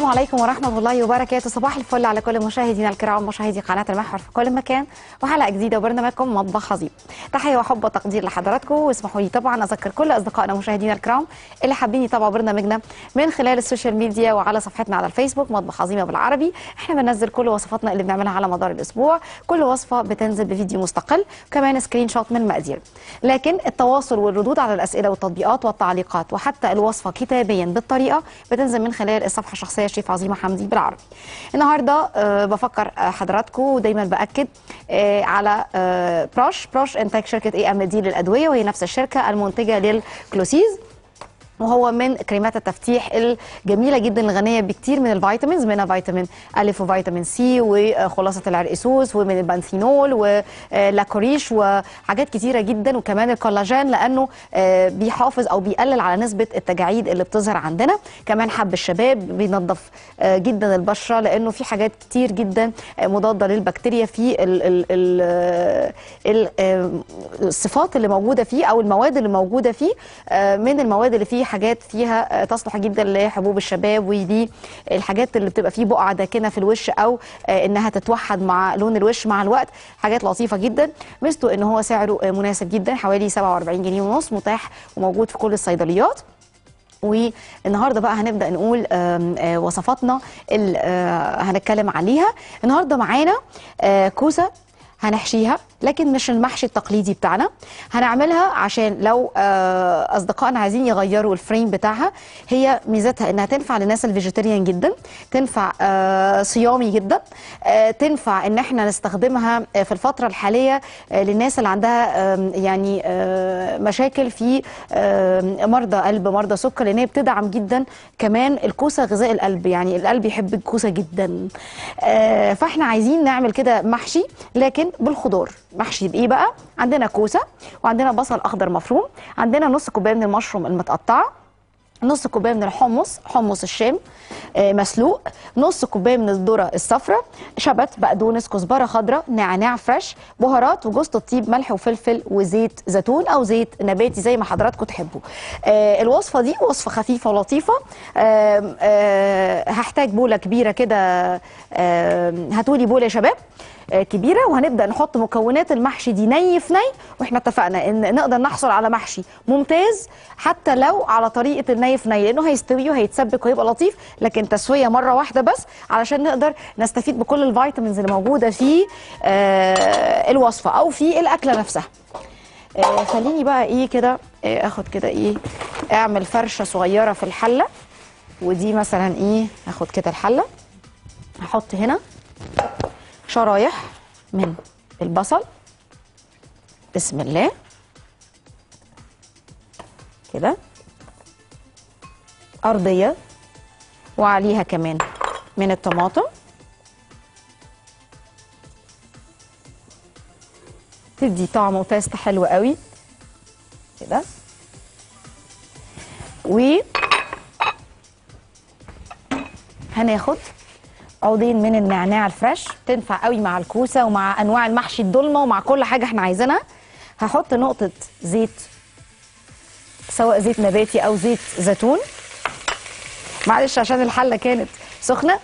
عليكم ورحمة الله وبركاته صباح الفل على كل مشاهدينا الكرام مشاهدي قناة المحور في كل مكان وحلقة جديدة وبرنامجكم مطبخ عظيم تحية وحب وتقدير لحضراتكم واسمحوا لي طبعا أذكر كل أصدقائنا مشاهدينا الكرام اللي حابين يتابعوا برنامجنا من خلال السوشيال ميديا وعلى صفحتنا على الفيسبوك مطبخ عظيمة بالعربي احنا بننزل كل وصفاتنا اللي بنعملها على مدار الأسبوع كل وصفة بتنزل بفيديو مستقل كمان سكرين شوت من المقادير لكن التواصل والردود على الأسئلة والتطبيقات والتعليقات وحتى الوصفة كتابيا بالطريقة بتنزل من خلال الصفحة الشخصية شيف عظيمة حمدي بالعربي النهاردة آه، بفكر آه، حضراتكم ودايما بأكد آه، على آه، بروش بروش إنتاج شركة اي ام دي للأدوية وهي نفس الشركة المنتجة للكلوسيز وهو من كريمات التفتيح الجميله جدا الغنيه بكتير من الفيتامينز منها فيتامين الف وفيتامين سي وخلاصه العرقسوس ومن البنثينول ولاكوريش وحاجات كتيره جدا وكمان الكولاجين لانه آه، بيحافظ او بيقلل على نسبه التجاعيد اللي بتظهر عندنا كمان حب الشباب بينظف آه، جدا البشره لانه في حاجات كتير جدا آه، مضاده للبكتيريا في ال ال ال ال آه، الصفات اللي موجوده فيه او المواد اللي موجوده فيه آه، من المواد اللي فيه حاجات فيها آه، تصلح جدا لحبوب الشباب ودي الحاجات اللي بتبقى فيه بقعه داكنه في الوش او آه، انها تتوحد مع لون الوش مع الوقت حاجات لطيفه جدا ميزته ان هو سعره آه، مناسب جدا حوالي 47 جنيه ونص متاح وموجود في كل الصيدليات والنهارده بقى هنبدا نقول آم، آه، وصفاتنا اللي آه، هنتكلم عليها النهارده معانا آه، كوسه هنحشيها لكن مش المحشي التقليدي بتاعنا هنعملها عشان لو آه، اصدقائنا عايزين يغيروا الفريم بتاعها هي ميزتها انها تنفع للناس الفيجيتيريان جدا تنفع آه، صيامي جدا آه، تنفع ان احنا نستخدمها آه، في الفتره الحاليه آه، للناس اللي عندها آم، يعني آه، مشاكل في آم، مرضى قلب مرضى سكر لان هي بتدعم جدا كمان الكوسه غذاء القلب يعني القلب يحب الكوسه جدا آه، فاحنا عايزين نعمل كده محشي لكن بالخضار محشي بايه بقى عندنا كوسه وعندنا بصل اخضر مفروم عندنا نص كوبايه من المشروم المتقطعه نص كوبايه من الحمص حمص الشام آه، مسلوق نص كوبايه من الذره الصفراء شبت بقدونس كزبره خضراء نعناع فريش بهارات وجوز الطيب ملح وفلفل وزيت زيتون او زيت نباتي زي ما حضراتكم تحبوا آه، الوصفه دي وصفه خفيفه ولطيفه آم، آه، هحتاج بوله كبيره كده آم، هاتولي بوله يا شباب آه، كبيره وهنبدا نحط مكونات المحشي دي ني في ني واحنا اتفقنا ان نقدر نحصل على محشي ممتاز حتى لو على طريقه الني في ني لانه هيستوي وهيتسبك وهيبقى لطيف لكن تسويه مره واحده بس علشان نقدر نستفيد بكل الفيتامينز اللي موجوده في آه، الوصفه او في الاكله نفسها آه، خليني بقى ايه كده آه، اخد كده ايه اعمل فرشه صغيره في الحله ودي مثلا ايه اخد كده الحله هحط هنا شرايح من البصل بسم الله كده أرضية وعليها كمان من الطماطم تدي طعم وتيست حلو قوي كده و هناخد عودين من النعناع الفريش تنفع قوي مع الكوسه ومع انواع المحشي الدولمه ومع كل حاجه احنا عايزينها هحط نقطه زيت سواء زيت نباتي او زيت زيتون معلش عشان الحله كانت سخنه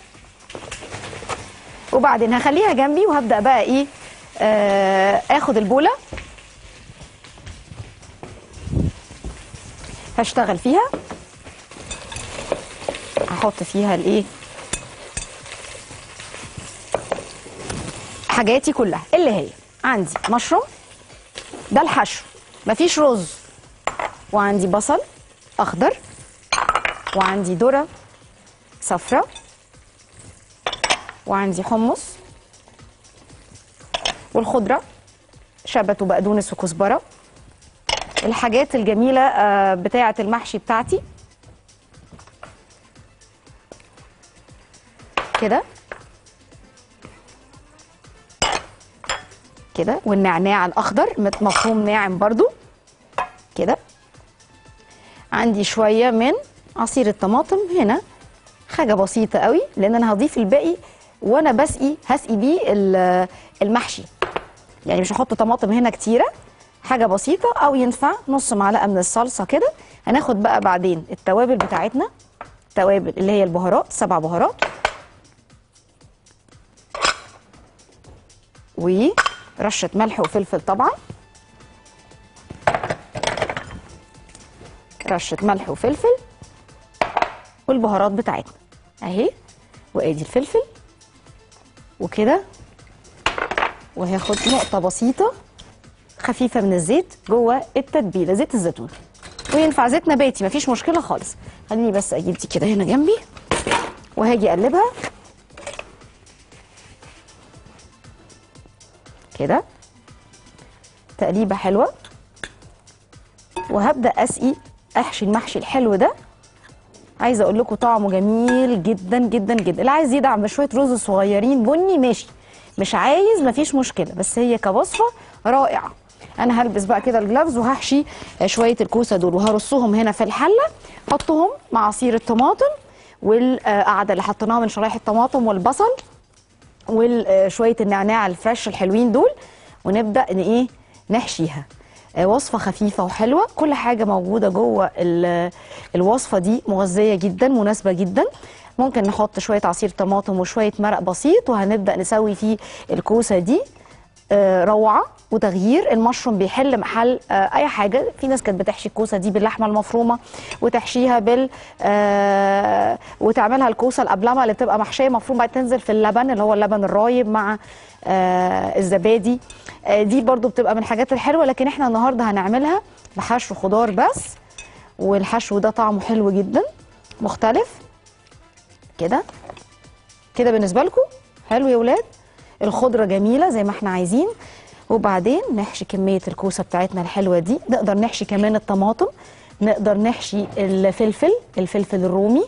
وبعدين هخليها جنبي وهبدا بقى ايه آه اخد البوله هشتغل فيها هحط فيها الايه حاجاتي كلها اللي هي عندي مشروم ده الحشو مفيش رز وعندي بصل اخضر وعندي ذره صفراء وعندي حمص والخضره شبت وبقدونس وكزبره الحاجات الجميله آه، بتاعه المحشي بتاعتي كده كده والنعناع الاخضر مت- مفروم ناعم برضو كده عندي شويه من عصير الطماطم هنا حاجه بسيطه قوي لان انا هضيف الباقي وانا بسقي هسقي بيه ال- المحشي يعني مش هحط طماطم هنا كتيره حاجه بسيطه او ينفع نص معلقه من الصلصه كده هناخد بقى بعدين التوابل بتاعتنا توابل اللي هي البهارات سبع بهارات ورشه ملح وفلفل طبعا رشه ملح وفلفل والبهارات بتاعتنا اهي وادي الفلفل وكده وهاخد نقطه بسيطه خفيفه من الزيت جوه التتبيله زيت الزيتون وينفع زيت نباتي مفيش مشكله خالص خليني بس اجيب دي كده هنا جنبي وهاجي اقلبها كده تقليبه حلوه وهبدا اسقي احشي المحشي الحلو ده عايزه اقول لكم طعمه جميل جدا جدا جدا اللي عايز يدعم بشويه رز صغيرين بني ماشي مش عايز مفيش مشكله بس هي كوصفه رائعه انا هلبس بقى كده الجلافز وهحشي شويه الكوسه دول وهرصهم هنا في الحله احطهم مع عصير الطماطم والقعده اللي حطيناها من شرايح الطماطم والبصل وشويه النعناع الفريش الحلوين دول ونبدا ان ايه نحشيها آه، وصفه خفيفه وحلوه كل حاجه موجوده جوه ال- الوصفه دي مغذيه جدا مناسبه جدا ممكن نحط شويه عصير طماطم وشويه مرق بسيط وهنبدا نسوي فيه الكوسه دي آه، روعه وتغيير المشروم بيحل محل آه، اي حاجه في ناس كانت بتحشي الكوسه دي باللحمه المفرومه وتحشيها بال آه، وتعملها الكوسه القبلمه اللي بتبقى محشيه مفروم بعد تنزل في اللبن اللي هو اللبن الرايب مع آه، الزبادي آه، دي برضو بتبقى من الحاجات الحلوه لكن احنا النهارده هنعملها بحشو خضار بس والحشو ده طعمه حلو جدا مختلف كده كده بالنسبه لكم حلو يا ولاد الخضره جميله زي ما احنا عايزين وبعدين نحشي كميه الكوسه بتاعتنا الحلوه دي نقدر نحشي كمان الطماطم نقدر نحشي الفلفل الفلفل الرومي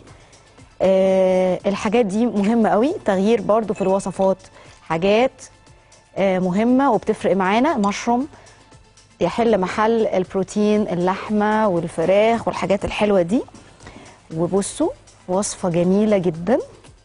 آه الحاجات دي مهمه قوي تغيير برضو في الوصفات حاجات آه مهمه وبتفرق معانا مشروم يحل محل البروتين اللحمه والفراخ والحاجات الحلوه دي وبصوا وصفه جميله جدا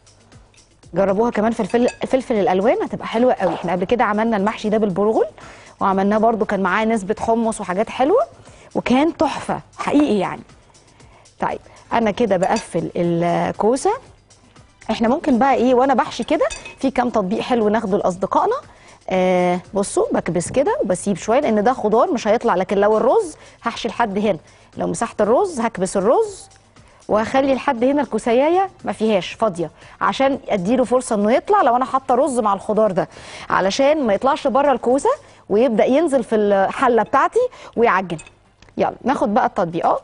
جربوها كمان في الفل... الفلفل الالوان هتبقى حلوه قوي احنا قبل كده عملنا المحشي ده بالبرغل وعملناه برضو كان معاه نسبه حمص وحاجات حلوه وكان تحفه حقيقي يعني طيب انا كده بقفل الكوسه احنا ممكن بقى ايه وانا بحشي كده في كام تطبيق حلو ناخده لاصدقائنا آه بصوا بكبس كده وبسيب شويه لان ده خضار مش هيطلع لكن لو الرز هحشي لحد هنا لو مسحت الرز هكبس الرز وهخلي لحد هنا الكوسايه ما فيهاش فاضيه عشان اديله فرصه انه يطلع لو انا حاطه رز مع الخضار ده علشان ما يطلعش بره الكوسه ويبدا ينزل في الحله بتاعتي ويعجن يلا ناخد بقى التطبيقات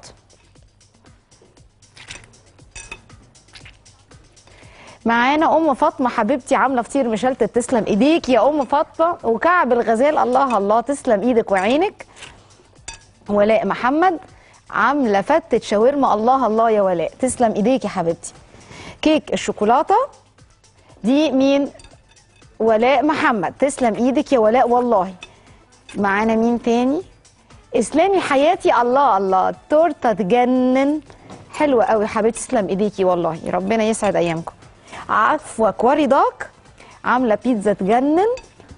معانا ام فاطمه حبيبتي عامله فطير مشلتت تسلم ايديك يا ام فاطمه وكعب الغزال الله الله تسلم ايدك وعينك ولاء محمد عامله فتة شاورما الله الله يا ولاء تسلم ايديك يا حبيبتي كيك الشوكولاته دي مين ولاء محمد تسلم ايدك يا ولاء والله معانا مين تاني اسلامي حياتي الله الله تورته تجنن حلوه قوي حبيبتي تسلم ايديكي والله ربنا يسعد ايامكم عفوك ورضاك عامله بيتزا تجنن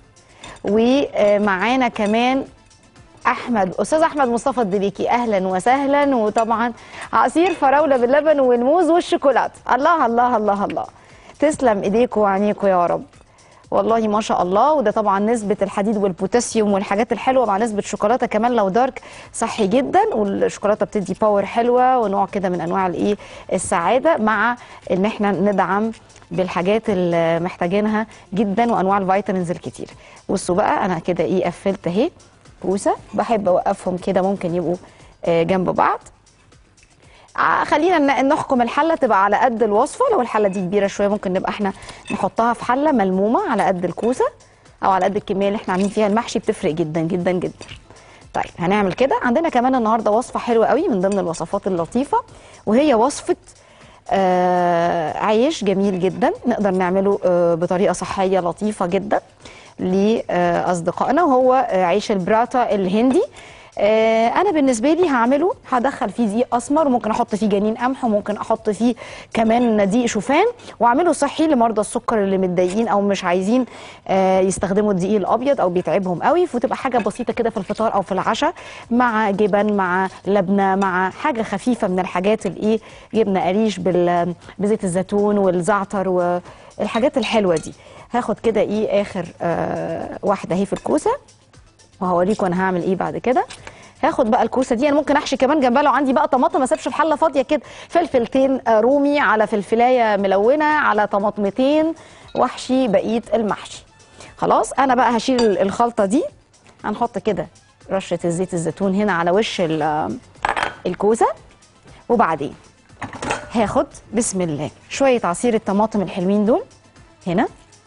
ومعانا كمان احمد استاذ احمد مصطفى الدليكي اهلا وسهلا وطبعا عصير فراوله باللبن والموز والشوكولاته الله الله الله الله تسلم ايديكم وعينيكم يا رب والله ما شاء الله وده طبعا نسبة الحديد والبوتاسيوم والحاجات الحلوة مع نسبة شوكولاتة كمان لو دارك صحي جدا والشوكولاتة بتدي باور حلوة ونوع كده من انواع الايه السعادة مع ان احنا ندعم بالحاجات اللي محتاجينها جدا وانواع الفيتامينز الكتير بصوا بقى انا كده ايه قفلت اهي كوسه بحب اوقفهم كده ممكن يبقوا آه، جنب بعض ع- خلينا ن- نحكم الحله تبقى على قد الوصفه لو الحله دي كبيره شويه ممكن نبقى احنا نحطها في حله ملمومه على قد الكوسه او على قد الكميه اللي احنا عاملين فيها المحشي بتفرق جدا جدا جدا طيب هنعمل كده عندنا كمان النهارده وصفه حلوه قوي من ضمن الوصفات اللطيفه وهي وصفه آه عيش جميل جدا نقدر نعمله آه بطريقه صحيه لطيفه جدا لاصدقائنا وهو آه عيش البراتا الهندي آه انا بالنسبه لي هعمله هدخل فيه دقيق اسمر وممكن احط فيه جنين قمح وممكن احط فيه كمان دقيق شوفان واعمله صحي لمرضى السكر اللي متضايقين او مش عايزين آه يستخدموا الدقيق الابيض او بيتعبهم قوي فتبقى حاجه بسيطه كده في الفطار او في العشاء مع جبن مع لبنه مع حاجه خفيفه من الحاجات الايه جبنه قريش بال- بزيت الزيتون والزعتر والحاجات الحلوه دي هاخد كده ايه اخر آه واحده اهي في الكوسه وهوريكم انا هعمل ايه بعد كده هاخد بقى الكوسه دي انا ممكن احشي كمان جنبها لو عندي بقى طماطم ما اسيبش الحله فاضيه كده فلفلتين آه، رومي على فلفلايه ملونه على طماطمتين واحشي بقيه المحشي خلاص انا بقى هشيل ال- الخلطه دي هنحط كده رشه الزيت الزيتون هنا على وش ال- آه، الكوسه وبعدين هاخد بسم الله شويه عصير الطماطم الحلوين دول هنا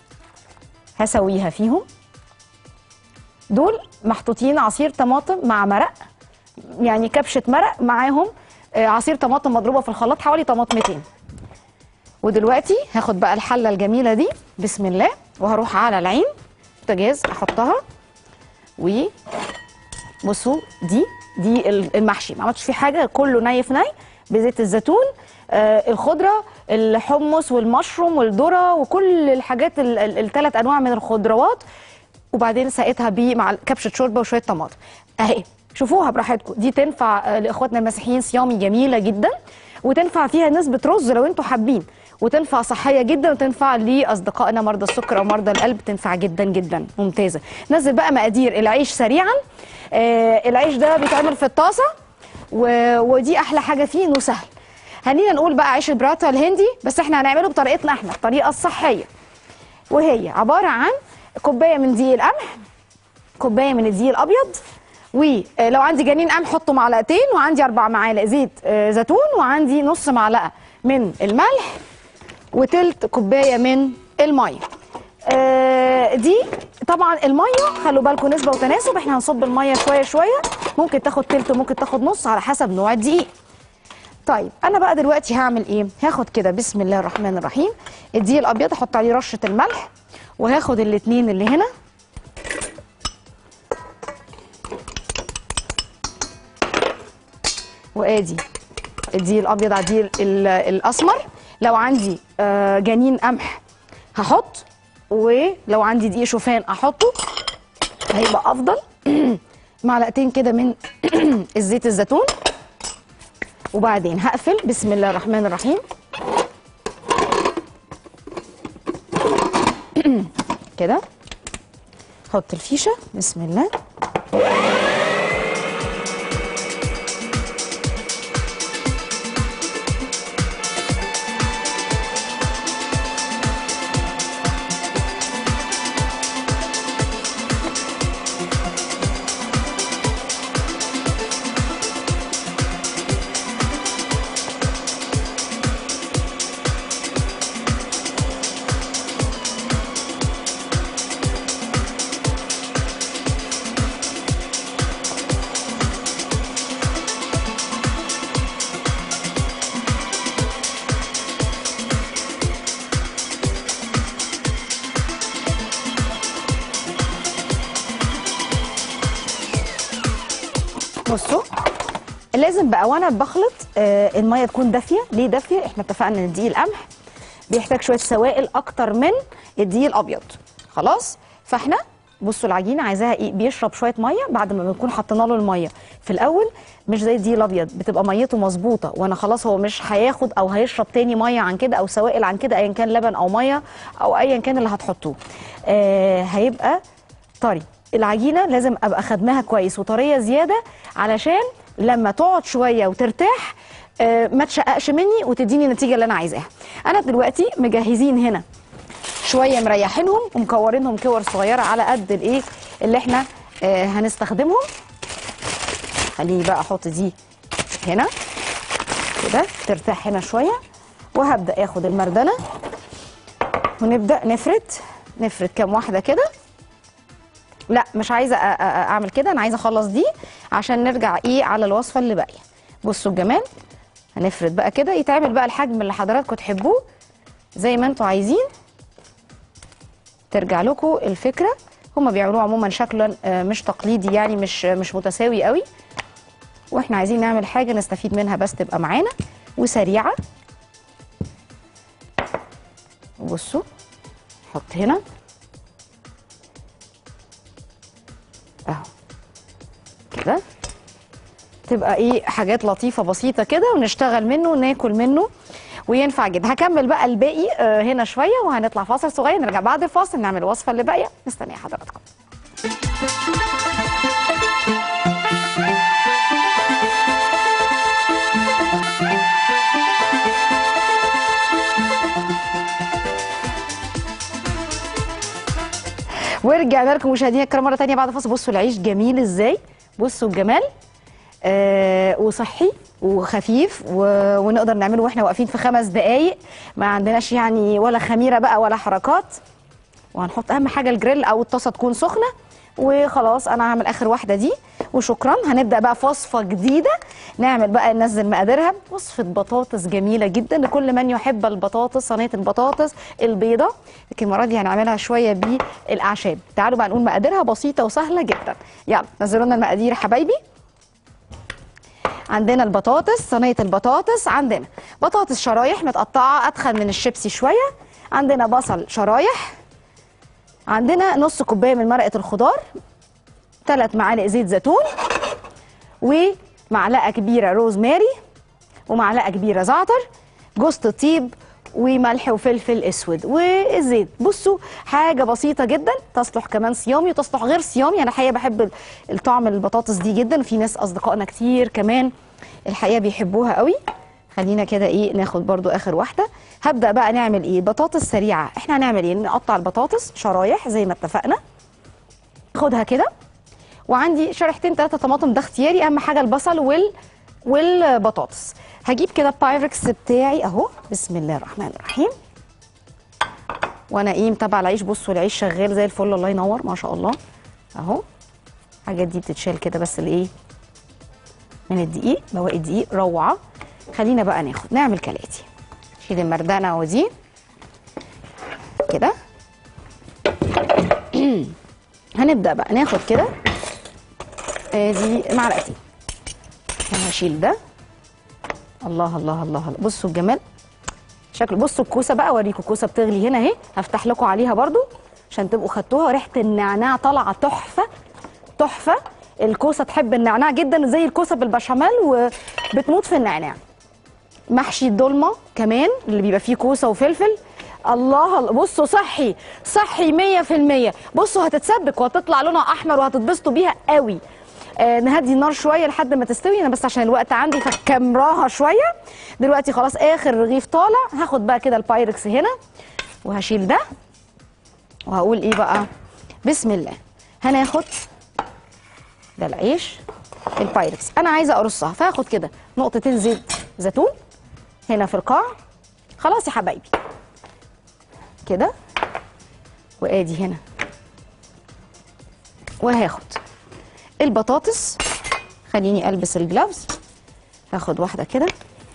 هسويها فيهم دول محطوطين عصير طماطم مع مرق يعني كبشه مرق معاهم آه، عصير طماطم مضروبه في الخلاط حوالي طماطمتين ودلوقتي هاخد بقى الحله الجميله دي بسم الله وهروح على العين بوتاجاز احطها و بصوا دي دي ال- المحشي ما عملتش فيه حاجه كله ني في ني بزيت الزيتون آه الخضره الحمص والمشروم والذره وكل الحاجات الثلاث انواع من الخضروات وبعدين سقيتها بيه مع كبشه شوربه وشويه طماطم اهي شوفوها براحتكم دي تنفع آه، لاخواتنا المسيحيين صيامي جميله جدا وتنفع فيها نسبه رز لو انتوا حابين وتنفع صحيه جدا وتنفع لاصدقائنا مرضى السكر او مرضى القلب تنفع جدا جدا ممتازه نزل بقى مقادير العيش سريعا آه العيش ده بيتعمل في الطاسه و... ودي احلى حاجه فيه انه سهل هنينا نقول بقى عيش البراتا الهندي بس احنا هنعمله بطريقتنا احنا الطريقه الصحيه وهي عباره عن كوبايه من دقيق القمح كوبايه من الدقيق الابيض ولو عندي جنين قمح حطه معلقتين وعندي اربع معالق زيت آه، زيتون وعندي نص معلقه من الملح وتلت كوبايه من الميه آه، دي طبعا الميه خلوا بالكم نسبه وتناسب احنا هنصب الميه شويه شويه ممكن تاخد تلت وممكن تاخد نص على حسب نوع الدقيق طيب انا بقى دلوقتي هعمل ايه هاخد كده بسم الله الرحمن الرحيم الدقيق الابيض احط عليه رشه الملح وهاخد الاتنين اللي هنا وادي الدقيق الابيض على الدقيق ال- الاسمر لو عندي آه، جنين قمح هحط ولو عندي دقيق شوفان احطه هيبقى افضل معلقتين كده من الزيت الزيتون وبعدين هقفل بسم الله الرحمن الرحيم كده حط الفيشه بسم الله بصوا لازم بقى وانا بخلط آه الميه تكون دافيه ليه دافيه احنا اتفقنا ان الدقيق القمح بيحتاج شويه سوائل اكتر من الدقيق الابيض خلاص فاحنا بصوا العجينه عايزاها ايه بيشرب شويه ميه بعد ما بنكون حطينا له الميه في الاول مش زي الدقيق الابيض بتبقى ميته مظبوطه وانا خلاص هو مش هياخد او هيشرب تاني ميه عن كده او سوائل عن كده ايا كان لبن او ميه او ايا كان اللي هتحطوه آه هيبقى طري العجينه لازم ابقى خدماها كويس وطريه زياده علشان لما تقعد شويه وترتاح آه، ما تشققش مني وتديني النتيجه اللي انا عايزاها انا دلوقتي مجهزين هنا شويه مريحينهم ومكورينهم كور صغيره على قد الايه اللي احنا آه، هنستخدمهم خليني بقى احط دي هنا كده ترتاح هنا شويه وهبدا اخد المردله ونبدا نفرد نفرد كام واحده كده لا مش عايزه أ- أ- أ- اعمل كده انا عايزه اخلص دي عشان نرجع ايه على الوصفه اللي باقيه بصوا الجمال هنفرد بقى كده يتعمل بقى الحجم اللي حضراتكم تحبوه زي ما انتوا عايزين ترجع لكم الفكره هما بيعملوه عموما شكلا آه، مش تقليدي يعني مش مش متساوي قوي واحنا عايزين نعمل حاجه نستفيد منها بس تبقى معانا وسريعه بصوا حط هنا اهو كده تبقى ايه حاجات لطيفه بسيطه كده ونشتغل منه وناكل منه وينفع جدا هكمل بقى الباقي آه، هنا شويه وهنطلع فاصل صغير نرجع بعد الفاصل نعمل الوصفه اللي باقيه مستنيه حضراتكم ورجعنا لكم مشاهدينا الكرام مره تانية بعد فاصل بصوا العيش جميل ازاي بصوا الجمال آه وصحي وخفيف و... ونقدر نعمله واحنا واقفين في خمس دقايق ما عندناش يعني ولا خميره بقى ولا حركات وهنحط اهم حاجه الجريل او الطاسه تكون سخنه وخلاص انا هعمل اخر واحده دي وشكرا هنبدا بقى في وصفه جديده نعمل بقى ننزل مقاديرها وصفه بطاطس جميله جدا لكل من يحب البطاطس صينيه البطاطس البيضه لكن المره دي هنعملها شويه بالاعشاب تعالوا بقى نقول مقاديرها بسيطه وسهله جدا يلا نزلوا لنا المقادير يا حبايبي عندنا البطاطس صينيه البطاطس عندنا بطاطس شرايح متقطعه اتخن من الشيبسي شويه عندنا بصل شرايح عندنا نص كوبايه من مرقه الخضار ثلاث معالق زيت زيتون ومعلقه كبيره روزماري ومعلقه كبيره زعتر جوز الطيب وملح وفلفل اسود والزيت بصوا حاجه بسيطه جدا تصلح كمان صيامي وتصلح غير صيامي انا الحقيقه بحب الطعم البطاطس دي جدا وفي ناس اصدقائنا كتير كمان الحقيقه بيحبوها قوي خلينا كده ايه ناخد برضو اخر واحده هبدا بقى نعمل ايه بطاطس سريعه احنا هنعمل ايه نقطع البطاطس شرايح زي ما اتفقنا خدها كده وعندي شريحتين ثلاثه طماطم ده اختياري اهم حاجه البصل وال والبطاطس هجيب كده البايركس بتاعي اهو بسم الله الرحمن الرحيم وانا ايه متابعه العيش بصوا العيش شغال زي الفل الله ينور ما شاء الله اهو الحاجات دي بتتشال كده بس الايه من الدقيق بواقي الدقيق روعه خلينا بقى ناخد نعمل كالاتي شيل المردانه ودي كده هنبدا بقى ناخد كده ادي معلقتين هشيل ده الله الله الله الله بصوا الجمال شكله بصوا الكوسه بقى اوريكم الكوسه بتغلي هنا اهي هفتح لكم عليها برضو عشان تبقوا خدتوها ريحه النعناع طالعه تحفه تحفه الكوسه تحب النعناع جدا زي الكوسه بالبشاميل وبتموت في النعناع محشي الدولمه كمان اللي بيبقى فيه كوسه وفلفل الله الله بصوا صحي صحي 100% بصوا هتتسبك وهتطلع لونها احمر وهتتبسطوا بيها قوي آه نهدي النار شويه لحد ما تستوي انا بس عشان الوقت عندي فكمراها شويه دلوقتي خلاص اخر رغيف طالع هاخد بقى كده البايركس هنا وهشيل ده وهقول ايه بقى بسم الله هناخد ده العيش البايركس انا عايزه ارصها فهاخد كده نقطتين زيت زيتون هنا في القاع خلاص يا حبايبي كده وادي هنا وهاخد البطاطس خليني البس الجلافز هاخد واحده كده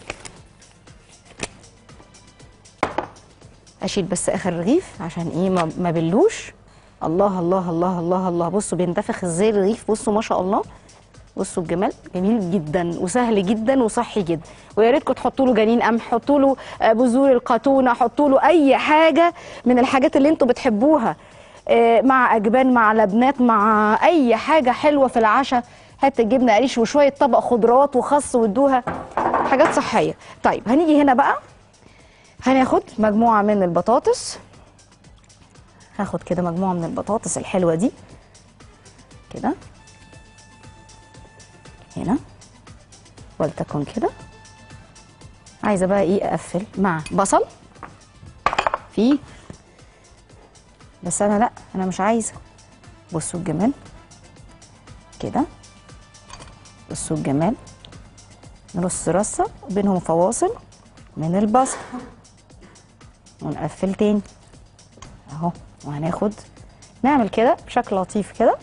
اشيل بس اخر رغيف عشان ايه ما ما بلوش الله الله الله الله الله بصوا بينتفخ ازاي الرغيف بصوا ما شاء الله بصوا الجمال جميل جدا وسهل جدا وصحي جدا ويا ريتكم تحطوا له جنين قمح حطوا له آه، بذور القاتونه حطوا له اي حاجه من الحاجات اللي انتوا بتحبوها آه، مع اجبان مع لبنات مع اي حاجه حلوه في العشاء هات جبنه قريش وشويه طبق خضروات وخس وادوها حاجات صحيه طيب هنيجي هنا بقى هناخد مجموعه من البطاطس هاخد كده مجموعه من البطاطس الحلوه دي كده هنا ولتكن كده عايزه بقى ايه اقفل مع بصل في بس انا لا انا مش عايزه بصوا الجمال كده بصوا الجمال نرص رصه بينهم فواصل من البصل ونقفل تاني اهو وهناخد نعمل كده بشكل لطيف كده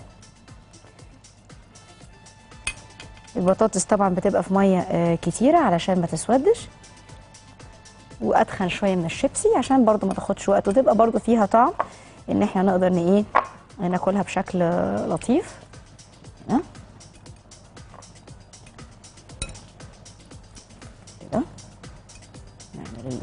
البطاطس طبعا بتبقى في ميه آه، كتيره علشان ما تسودش واتخن شويه من الشيبسي عشان برضو ما تاخدش وقت وتبقى برضو فيها طعم ان احنا نقدر ن ايه ناكلها بشكل آه، لطيف هنا.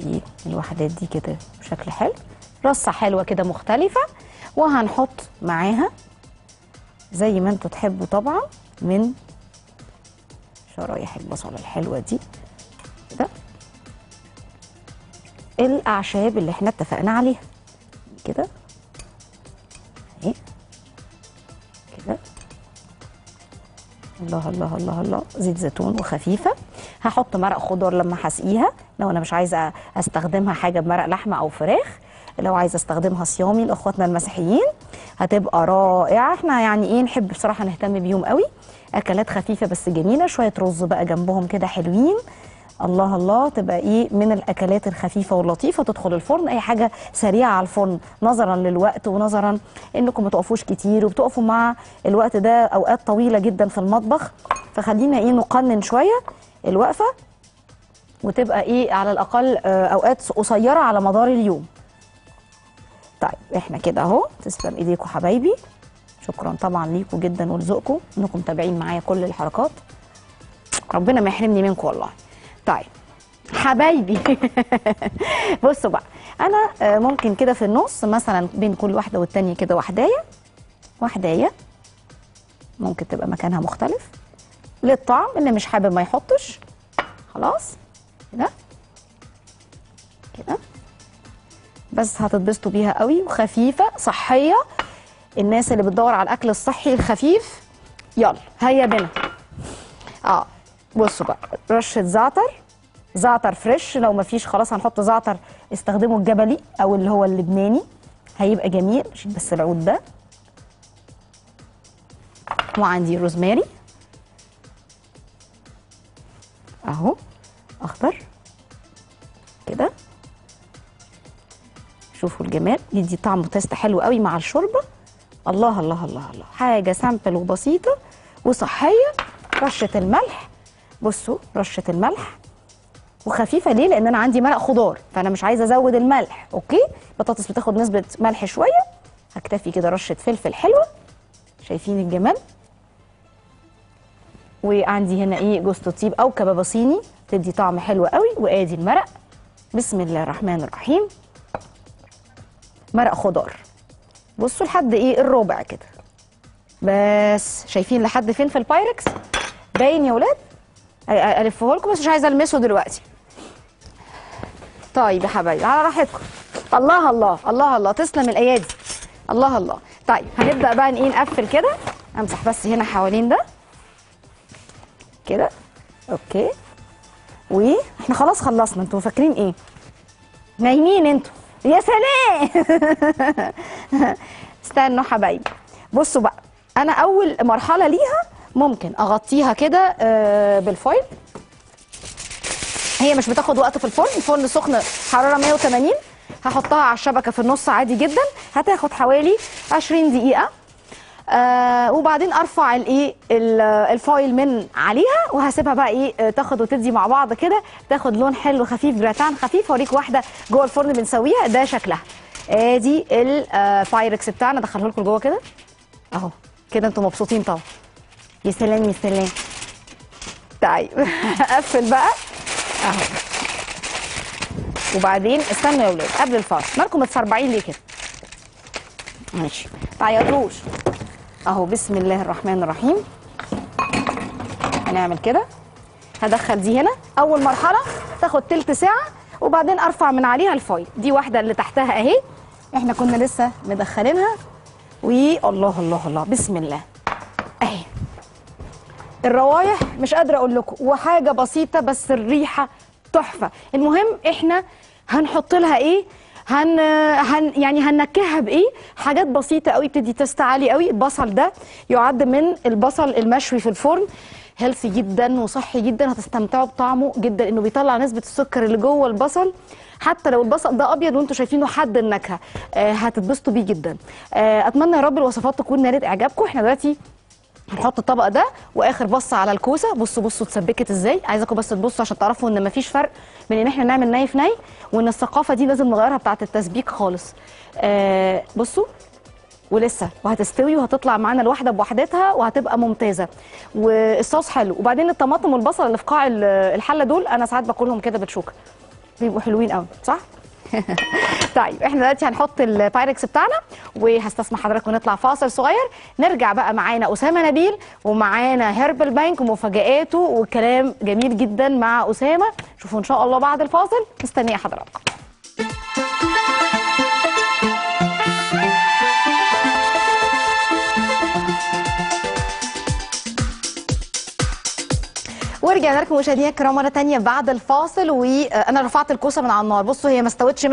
ايه الوحدات دي كده بشكل حلو رصه حلوه كده مختلفه وهنحط معاها زي ما انتوا تحبوا طبعا من شرايح البصل الحلوه دي كده الاعشاب اللي احنا اتفقنا عليها كده اهي كده الله الله الله الله زيت زيتون وخفيفه هحط مرق خضار لما هسقيها لو انا مش عايزه استخدمها حاجه بمرق لحمه او فراخ لو عايزه استخدمها صيامي لاخواتنا المسيحيين هتبقى رائعه احنا يعني ايه نحب بصراحه نهتم بيهم قوي اكلات خفيفه بس جميله شويه رز بقى جنبهم كده حلوين الله الله تبقى ايه من الاكلات الخفيفه واللطيفه تدخل الفرن اي حاجه سريعه على الفرن نظرا للوقت ونظرا انكم ما تقفوش كتير وبتقفوا مع الوقت ده اوقات طويله جدا في المطبخ فخلينا ايه نقنن شويه الوقفه وتبقى ايه على الاقل آه، اوقات قصيره على مدار اليوم طيب احنا كده اهو تسلم ايديكم حبايبي شكرا طبعا ليكم جدا ولذوقكم انكم متابعين معايا كل الحركات ربنا ما يحرمني منكم والله طيب حبايبي بصوا بقى انا آه، ممكن كده في النص مثلا بين كل واحده والتانيه كده واحدايه واحدايه ممكن تبقى مكانها مختلف للطعم اللي مش حابب ما يحطش خلاص كده كده بس هتتبسطوا بيها قوي وخفيفه صحيه الناس اللي بتدور على الاكل الصحي الخفيف يلا هيا بنا اه بصوا بقى رشه زعتر زعتر فريش لو مفيش خلاص هنحط زعتر استخدموا الجبلي او اللي هو اللبناني هيبقى جميل شيل بس العود ده وعندي روزماري اهو اخضر كده شوفوا الجمال يدي طعم وتست حلو قوي مع الشوربه الله الله الله الله حاجه سامبل وبسيطه وصحيه رشه الملح بصوا رشه الملح وخفيفه ليه لان انا عندي مرق خضار فانا مش عايزه ازود الملح اوكي بطاطس بتاخد نسبه ملح شويه هكتفي كده رشه فلفل حلوه شايفين الجمال وعندي هنا ايه جوز الطيب او كبابه صيني تدي طعم حلو قوي وادي المرق بسم الله الرحمن الرحيم مرق خضار بصوا لحد ايه الربع كده بس شايفين لحد فين في البايركس باين يا ولاد أ- أ- الفه لكم بس مش عايزه المسه دلوقتي طيب يا حبايبي على راحتكم الله الله الله الله تسلم الايادي الله الله طيب هنبدا بقى ايه نقفل كده امسح بس هنا حوالين ده كده اوكي واحنا خلاص خلصنا انتوا فاكرين ايه نايمين انتوا يا سلام استنوا حبايبي بصوا بقى انا اول مرحله ليها ممكن اغطيها كده آه، بالفويل هي مش بتاخد وقت في الفرن الفرن سخن حراره 180 هحطها على الشبكه في النص عادي جدا هتاخد حوالي 20 دقيقه آه وبعدين ارفع الايه ال- الفايل من عليها وهسيبها بقى ايه آه، تاخد وتدي مع بعض كده تاخد لون حلو خفيف جراتان خفيف اوريك واحده جوه الفرن بنسويها ده شكلها ادي البايركس بتاعنا ادخله لكم جوه كده اهو كده انتوا مبسوطين طبعا يا سلام يا سلام طيب اقفل بقى اهو وبعدين استنوا يا ولاد قبل الفاصل مالكم متسربعين ليه كده ماشي تعيطوش اهو بسم الله الرحمن الرحيم هنعمل كده هدخل دي هنا اول مرحله تاخد تلت ساعه وبعدين ارفع من عليها الفايل دي واحده اللي تحتها اهي احنا كنا لسه مدخلينها والله الله الله بسم الله اهي الروايح مش قادره اقول لكم وحاجه بسيطه بس الريحه تحفه المهم احنا هنحط لها ايه هن, هن يعني هننكهها بايه حاجات بسيطه قوي بتدي تست عالي قوي البصل ده يعد من البصل المشوي في الفرن هيلثي جدا وصحي جدا هتستمتعوا بطعمه جدا انه بيطلع نسبه السكر اللي جوه البصل حتى لو البصل ده ابيض وانتم شايفينه حد النكهه آه هتتبسطوا بيه جدا آه اتمنى يا رب الوصفات تكون نالت اعجابكم احنا دلوقتي هنحط الطبق ده واخر بصه على الكوسه بصوا بصوا اتسبكت ازاي عايزاكم بس تبصوا عشان تعرفوا ان مفيش فرق بين ان احنا نعمل ني في ني وان الثقافه دي لازم نغيرها بتاعه التسبيك خالص آه بصوا ولسه وهتستوي وهتطلع معانا الواحده بوحدتها وهتبقى ممتازه والصوص حلو وبعدين الطماطم والبصل اللي في قاع ال- الحله دول انا ساعات باكلهم كده بتشوكه بيبقوا حلوين قوي صح طيب احنا دلوقتي هنحط البايركس بتاعنا وهستسمح حضراتكم نطلع فاصل صغير نرجع بقى معانا اسامه نبيل ومعانا هيربل بانك ومفاجآته وكلام جميل جدا مع اسامه شوفوا ان شاء الله بعد الفاصل مستنيه حضراتكم ورجعنا لكم مشاهدينا الكرام مره تانية بعد الفاصل وانا رفعت الكوسه من على النار بصوا هي ما استوتش 100%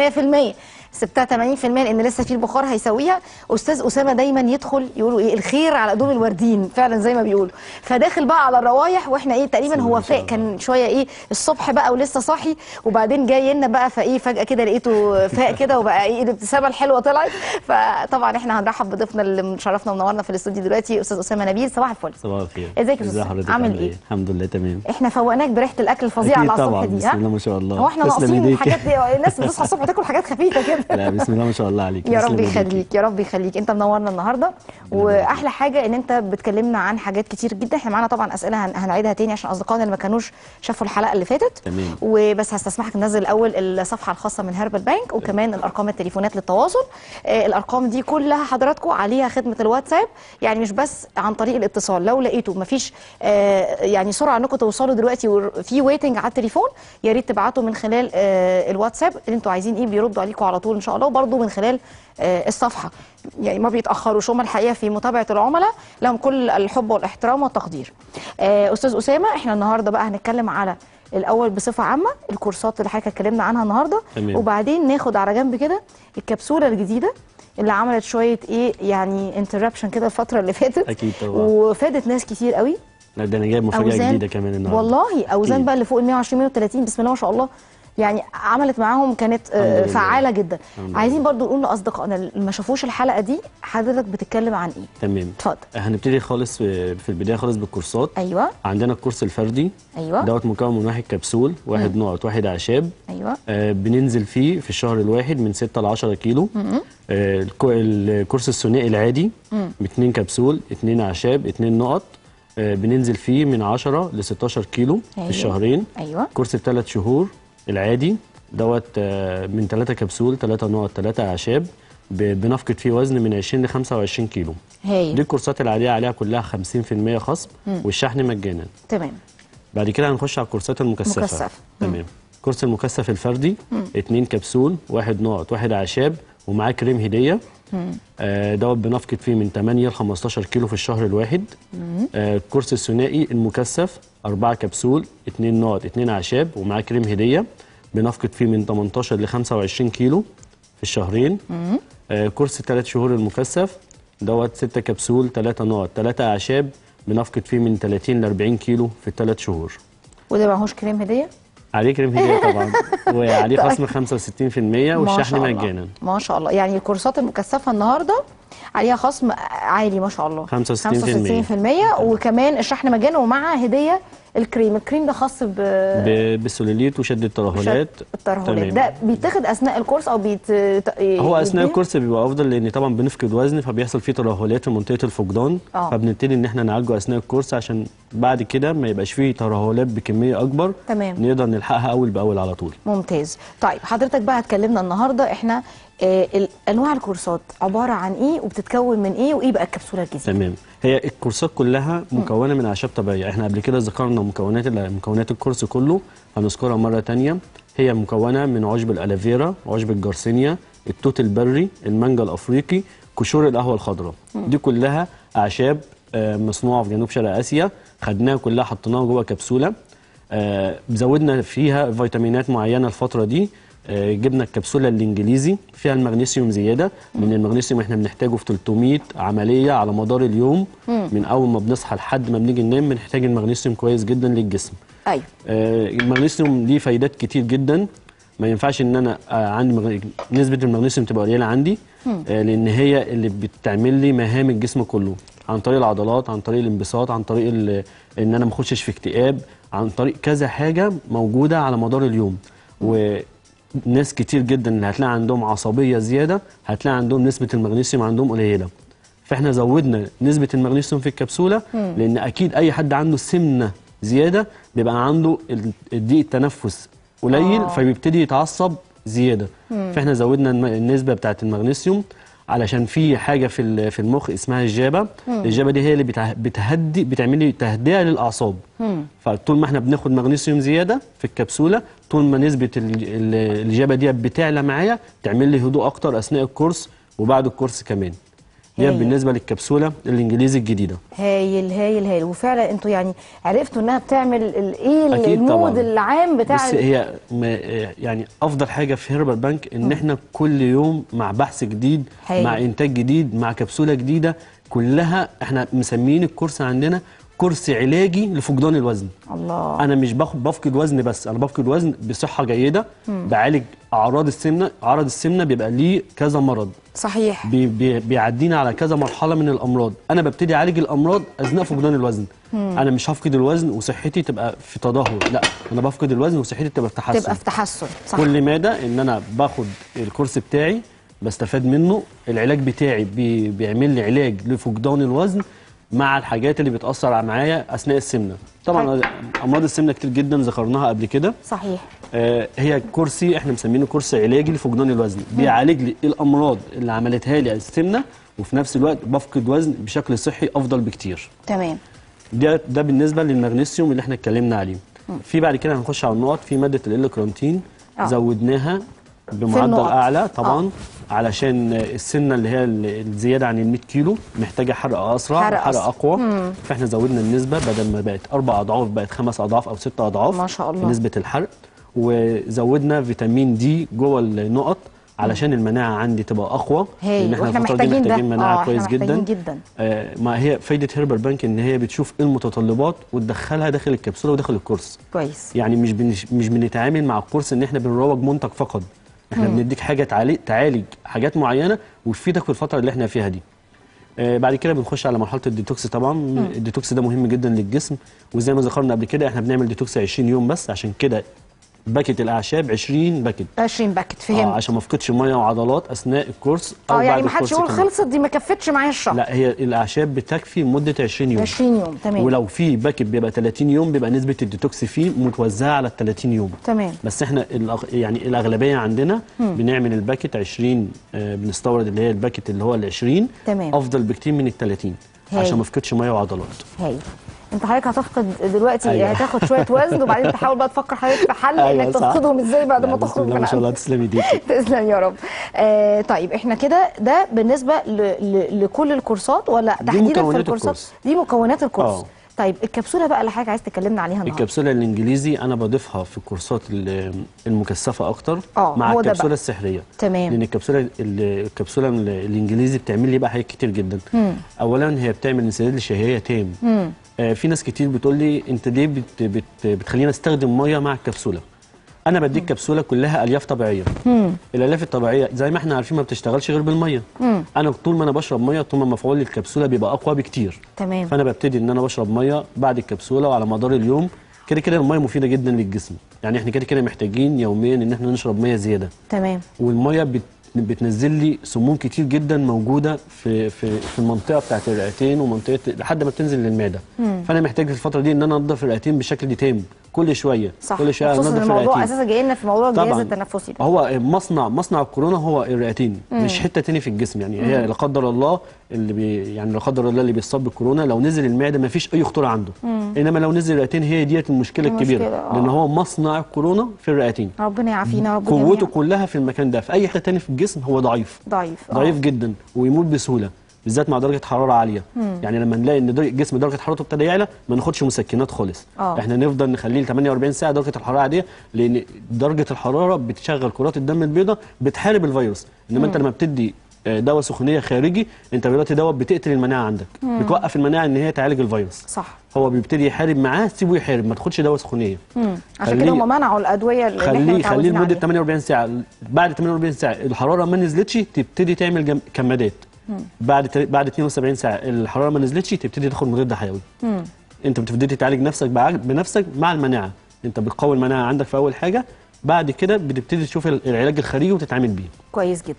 سبتها 80% لان لسه في البخار هيسويها استاذ اسامه دايما يدخل يقولوا ايه الخير على قدوم الوردين فعلا زي ما بيقولوا فداخل بقى على الروايح واحنا ايه تقريبا هو فاق كان شويه ايه الصبح بقى ولسه صاحي وبعدين جاي لنا بقى فايه فجاه كده لقيته فاق كده وبقى ايه الابتسامه الحلوه طلعت فطبعا احنا هنرحب بضيفنا اللي مشرفنا ومنورنا في الاستوديو دلوقتي استاذ اسامه نبيل صباح الفل صباح الخير ازيك يا ازي أستاذ؟ حضرتك عامل عامل إيه؟ الحمد لله تمام احنا فوقناك بريحه الاكل الفظيعه اللي أكيد على طبعا الصبح دي بسم ها الله ما شاء الله هو احنا تسلم ناقصين إيديك. الحاجات دي الناس بتصحى الصبح تاكل حاجات خفيفه كده لا بسم الله ما شاء الله عليك يا تسلم رب إيديك. يخليك يا رب يخليك انت منورنا النهارده واحلى حاجه ان انت بتكلمنا عن حاجات كتير جدا احنا معانا طبعا اسئله هن- هنعيدها تاني عشان اصدقائنا اللي ما كانوش شافوا الحلقه اللي فاتت تمام. وبس هستسمحك ننزل الاول الصفحه الخاصه من هربل بانك وكمان الارقام التليفونات للتواصل آه، الارقام دي كلها حضراتكم عليها خدمه الواتساب يعني مش بس عن طريق الاتصال لو لقيتوا مفيش آه، يعني سرعه انكم توصلوا دلوقتي وفي ويتنج على التليفون يا ريت تبعتوا من خلال آه، الواتساب اللي انتوا عايزين ايه بيردوا عليكم على طول ان شاء الله وبرده من خلال آه، الصفحه يعني ما بيتاخروش هم الحقيقه في متابعه العملاء لهم كل الحب والاحترام والتقدير آه، استاذ اسامه احنا النهارده بقى هنتكلم على الاول بصفه عامه الكورسات اللي حضرتك اتكلمنا عنها النهارده تمام. وبعدين ناخد على جنب كده الكبسوله الجديده اللي عملت شويه ايه يعني انتربشن كده الفتره اللي فاتت أكيد طبعا. وفادت ناس كتير قوي لا ده انا جايب مفاجاه جديده كمان النهارده والله اوزان أكيد. بقى اللي فوق ال 120 130 بسم الله ما شاء الله يعني عملت معاهم كانت آه، الحمد لله. فعاله جدا الحمد لله. عايزين برضو نقول لاصدقائنا اللي ما شافوش الحلقه دي حضرتك بتتكلم عن ايه تمام اتفضل هنبتدي خالص في في البدايه خالص بالكورسات ايوه عندنا الكورس الفردي ايوه دوت مكون من واحد كبسول واحد نقط واحد اعشاب ايوه آه بننزل فيه في الشهر الواحد من 6 ل 10 كيلو آه الكو- الكورس الثنائي العادي باثنين كبسول اثنين اعشاب اثنين نقط آه بننزل فيه من 10 ل 16 كيلو أيوة. في الشهرين ايوه كورس الثلاث شهور العادي دوت آه، من 3 كبسول 3 نقط 3 اعشاب ب- بنفقد فيه وزن من 20 ل 25 كيلو دي هايل الكورسات العاديه عليها كلها 50% خصم والشحن مجانا تمام بعد كده هنخش على الكورسات المكثفه مكثفة. تمام كورس المكثف الفردي اتنين كبسول واحد نقط واحد اعشاب ومعاه كريم هديه آه دوت بنفقد فيه من 8 ل 15 كيلو في الشهر الواحد آه الكورس الثنائي المكثف أربعة كبسول اتنين نقط اتنين اعشاب ومعاه كريم هديه بنفقد فيه من 18 ل 25 كيلو في الشهرين آه كورس الثلاث شهور المكثف دوت ستة كبسول ثلاثة نقط ثلاثة اعشاب بنفقد فيه من 30 ل 40 كيلو في الثلاث شهور وده معهوش كريم هديه عليه كريم هديه طبعا وعليه طيب. خصم 65% ما والشحن شاء الله. مجانا ما شاء الله يعني الكورسات المكثفه النهارده عليها خصم عالي ما شاء الله 65%. 65% وكمان الشحن مجانا ومع هديه الكريم الكريم ده خاص ب ب- بالسوليليت وشد الترهلات الترهلات تمام. ده بيتاخد اثناء الكورس او بيت هو اثناء يديه؟ الكورس بيبقى افضل لان طبعا بنفقد وزن فبيحصل فيه ترهلات في منطقه الفقدان آه. فبنبتدي ان احنا نعالجه اثناء الكورس عشان بعد كده ما يبقاش فيه ترهلات بكميه اكبر تمام. نقدر نلحقها اول باول على طول ممتاز طيب حضرتك بقى هتكلمنا النهارده احنا آه ال- انواع الكورسات عباره عن ايه وبتتكون من ايه وايه بقى الكبسوله الجديده تمام هي الكورسات كلها مكونه من اعشاب طبيعيه احنا قبل كده ذكرنا مكونات ال- مكونات الكورس كله هنذكرها مره تانية هي مكونه من عشب الالافيرا عشب الجرسينيا التوت البري المانجا الافريقي قشور القهوه الخضراء دي كلها اعشاب آه، مصنوعه في جنوب شرق اسيا خدناها كلها حطيناها جوه كبسوله آه، زودنا فيها فيتامينات معينه الفتره دي آه، جبنا الكبسوله الانجليزي فيها المغنيسيوم زياده من المغنيسيوم احنا بنحتاجه في 300 عمليه على مدار اليوم من اول ما بنصحى لحد ما بنيجي ننام بنحتاج المغنيسيوم كويس جدا للجسم ايوه آه، المغنيسيوم ليه فايدات كتير جدا ما ينفعش ان انا آه، عندي مغ... نسبه المغنيسيوم تبقى قليله عندي آه، لان هي اللي بتعمل لي مهام الجسم كله عن طريق العضلات عن طريق الانبساط عن طريق ال... ان انا ما اخشش في اكتئاب عن طريق كذا حاجه موجوده على مدار اليوم وناس كتير جدا اللي هتلاقي عندهم عصبيه زياده هتلاقي عندهم نسبه المغنيسيوم عندهم قليله فاحنا زودنا نسبه المغنيسيوم في الكبسوله لان اكيد اي حد عنده سمنه زياده بيبقى عنده ال- ضيق التنفس قليل آه. فبيبتدي يتعصب زياده فاحنا زودنا الم- النسبه بتاعه المغنيسيوم علشان في حاجه في ال- في المخ اسمها الجابه الجابه دي هي اللي بتع- بتهدي بتعمل لي تهدئه للاعصاب فطول ما احنا بناخد مغنيسيوم زياده في الكبسوله طول ما نسبه ال- ال- الجابه دي بتعلى معايا تعمل لي هدوء اكتر اثناء الكورس وبعد الكورس كمان دي هايل. بالنسبه للكبسوله الانجليزي الجديده هايل هايل هايل وفعلا انتوا يعني عرفتوا انها بتعمل ال- ايه أكيد المود طبعاً. العام بتاع بس ال- هي ما يعني افضل حاجه في هيربال بانك ان احنا كل يوم مع بحث جديد هايل. مع انتاج جديد مع كبسوله جديده كلها احنا مسميين الكورس عندنا كورس علاجي لفقدان الوزن الله انا مش باخد بفقد وزن بس انا بفقد وزن بصحه جيده بعالج اعراض السمنه عرض السمنه بيبقى ليه كذا مرض صحيح بي بي بيعدينا على كذا مرحله من الامراض انا ببتدي اعالج الامراض اثناء فقدان الوزن انا مش هفقد الوزن وصحتي تبقى في تدهور لا انا بفقد الوزن وصحتي تبقى في تحسن تبقى في تحسن صح كل مادة ان انا باخد الكورس بتاعي بستفاد منه العلاج بتاعي بي بيعمل لي علاج لفقدان الوزن مع الحاجات اللي بتاثر معايا اثناء السمنه طبعا امراض السمنه كتير جدا ذكرناها قبل كده صحيح آه، هي كرسي احنا مسمينه كورس علاجي لفقدان الوزن بيعالج لي الامراض اللي عملتها لي السمنه وفي نفس الوقت بفقد وزن بشكل صحي افضل بكتير تمام ده ده بالنسبه للمغنيسيوم اللي احنا اتكلمنا عليه في بعد كده هنخش على النقط في ماده الالكرونتين آه. زودناها بمعدل النقط. اعلى طبعا علشان السنه اللي هي الزياده عن ال 100 كيلو محتاجه حرق اسرع حرق حرق, أسرع. اقوى فاحنا زودنا النسبه بدل ما بقت اربع اضعاف بقت خمس اضعاف او ست اضعاف ما شاء الله. في نسبه الحرق وزودنا فيتامين دي جوه النقط علشان المناعه عندي تبقى اقوى هايل لأن واحنا الفترة دي محتاجين ده محتاجين مناعه اه كويس احنا محتاجين جدا جدا آه، ما هي فايده هيربال بانك ان هي بتشوف ايه المتطلبات وتدخلها داخل الكبسوله وداخل الكورس كويس يعني مش بنش مش بنتعامل مع الكورس ان احنا بنروج منتج فقط احنا بنديك حاجه تعالج تعالج حاجات معينه وتفيدك في الفتره اللي احنا فيها دي آه بعد كده بنخش على مرحله الديتوكس طبعا الديتوكس ده مهم جدا للجسم وزي ما ذكرنا قبل كده احنا بنعمل ديتوكس 20 يوم بس عشان كده باكت الاعشاب 20 باكت 20 باكت آه فهمت عشان ما افقدش ميه وعضلات اثناء الكورس او اه بعد يعني ما حدش الكورس يقول كمان. خلصت دي ما كفتش معايا الشهر لا هي الاعشاب بتكفي لمده 20 يوم 20 يوم تمام ولو في باكت بيبقى 30 يوم بيبقى نسبه الديتوكس فيه متوزعه على ال 30 يوم تمام بس احنا الأغ... يعني الاغلبيه عندنا بنعمل الباكت 20 آه بنستورد اللي هي الباكت اللي هو ال 20 تمام. افضل بكتير من ال 30 هايل. عشان ما افقدش ميه وعضلات هايل انت حضرتك هتفقد دلوقتي أيوة. هتاخد شويه وزن وبعدين تحاول بقى تفكر حضرتك في حل أيوة انك صح. تفقدهم ازاي بعد لا، ما بسم تخرج الله من ما شاء الله عندك. تسلمي ايديكي تسلم يا رب آه طيب احنا كده ده بالنسبه ل... ل... لكل الكورسات ولا تحديدا في مكونات الكورسات الكورس. دي مكونات الكورس آه. طيب الكبسوله بقى اللي حضرتك عايز تكلمنا عليها النهارده الكبسوله الانجليزي انا بضيفها في الكورسات ال- المكثفه اكتر آه، مع هو ده الكبسوله بقى. السحريه تمام. لان الكبسوله ال- الكبسوله ال- الانجليزي بتعمل لي بقى حاجات كتير جدا اولا هي بتعمل انسداد للشهيه تام آه في ناس كتير بتقول لي انت ليه بت بت بتخليني استخدم ميه مع الكبسوله انا بديك كبسوله كلها الياف طبيعيه الالياف الطبيعيه زي ما احنا عارفين ما بتشتغلش غير بالميه انا طول ما انا بشرب ميه طول ما مفعول الكبسوله بيبقى اقوى بكتير تمام فانا ببتدي ان انا بشرب ميه بعد الكبسوله وعلى مدار اليوم كده كده الميه مفيده جدا للجسم يعني احنا كده كده محتاجين يوميا ان احنا نشرب ميه زياده تمام والميه بت بتنزل لي سموم كتير جدا موجوده في في في المنطقه بتاعت الرئتين ومنطقه لحد ما بتنزل للمعده فانا محتاج في الفتره دي ان انا انضف الرئتين بشكل دي تام كل شويه صح كل شويه خصوصا انضف الموضوع الرئتين اساسا جاي لنا في موضوع الجهاز طبعاً. التنفسي ده هو مصنع مصنع الكورونا هو الرئتين مش حته تاني في الجسم يعني هي لا قدر الله اللي بي يعني لا قدر الله اللي بيصاب بالكورونا لو نزل المعده ما فيش اي خطوره عنده انما لو نزل الرئتين هي ديت المشكله المشكلة، الكبيره آه. لان هو مصنع الكورونا في الرئتين ربنا يعافينا يا رب قوته جميعاً. كلها في المكان ده في اي حته تاني في الجسم هو ضعيف ضعيف آه. ضعيف جدا ويموت بسهوله بالذات مع درجه حراره عاليه يعني لما نلاقي ان در- الجسم درجه حرارته ابتدى يعلى ما ناخدش مسكنات خالص آه. احنا نفضل نخليه ل 48 ساعه درجه الحراره عاديه لان درجه الحراره بتشغل كرات الدم البيضاء بتحارب الفيروس انما انت لما بتدي آه، دواء سخونيه خارجي انت دلوقتي دواء بتقتل المناعه عندك بتوقف المناعه ان هي تعالج الفيروس صح هو بيبتدي يحارب معاه سيبه يحارب ما تاخدش دواء سخونيه مم. عشان كده خليه- هم منعوا الادويه اللي احنا خليه خليه متعودين لمده عليها 48 ساعه بعد 48 ساعه الحراره ما نزلتش تبتدي تعمل جم... كمادات بعد تل- بعد 72 ساعه الحراره ما نزلتش تبتدي تاخد مضاد حيوي انت بتبتدي تعالج نفسك بعج- بنفسك مع المناعه انت بتقوي المناعه عندك في اول حاجه بعد كده بتبتدي تشوف ال- العلاج الخارجي وتتعامل بيه كويس جدا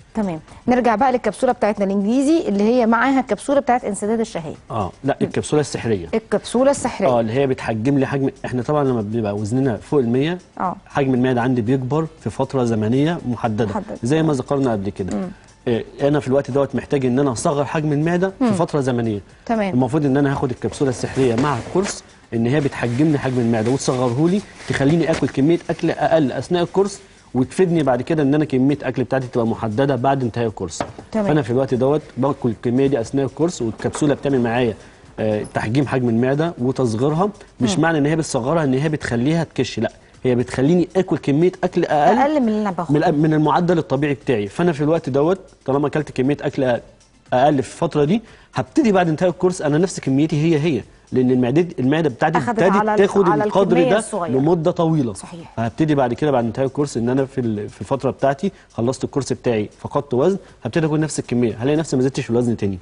تمام نرجع بقى للكبسوله بتاعتنا الانجليزي اللي هي معاها الكبسوله بتاعت انسداد الشهيه اه لا الكبسوله السحريه الكبسوله السحريه اه اللي هي بتحجم لي حجم احنا طبعا لما بيبقى وزننا فوق ال 100 اه. حجم المعده عندي بيكبر في فتره زمنيه محدده, محددة. زي ما ذكرنا قبل كده إيه انا في الوقت دوت محتاج ان انا اصغر حجم المعده في فتره زمنيه تمام. المفروض ان انا هاخد الكبسوله السحريه مع الكورس ان هي بتحجم لي حجم المعده وتصغره لي تخليني اكل كميه اكل اقل اثناء الكورس وتفيدني بعد كده ان انا كميه اكل بتاعتي تبقى محدده بعد انتهاء الكورس تمام. فانا في الوقت دوت باكل الكميه دي اثناء الكورس والكبسوله بتعمل معايا آه، تحجيم حجم المعده وتصغيرها مش معنى ان هي بتصغرها ان هي بتخليها تكش لا هي بتخليني اكل كميه اكل اقل اقل من اللي انا باخده من من المعدل الطبيعي بتاعي فانا في الوقت دوت طالما اكلت كميه اكل أقل- اقل في الفتره دي هبتدي بعد انتهاء الكورس انا نفس كميتي هي هي لان المعده المعده بتاعتي أخدت على ال- ابتدت تاخد على القدر الكمية ده الصغيرة. لمده طويله صحيح. هبتدي بعد كده بعد انتهاء الكورس ان انا في ال- في الفتره بتاعتي خلصت الكورس بتاعي فقدت وزن هبتدي اكل نفس الكميه هلاقي نفسي ما زدتش في الوزن تاني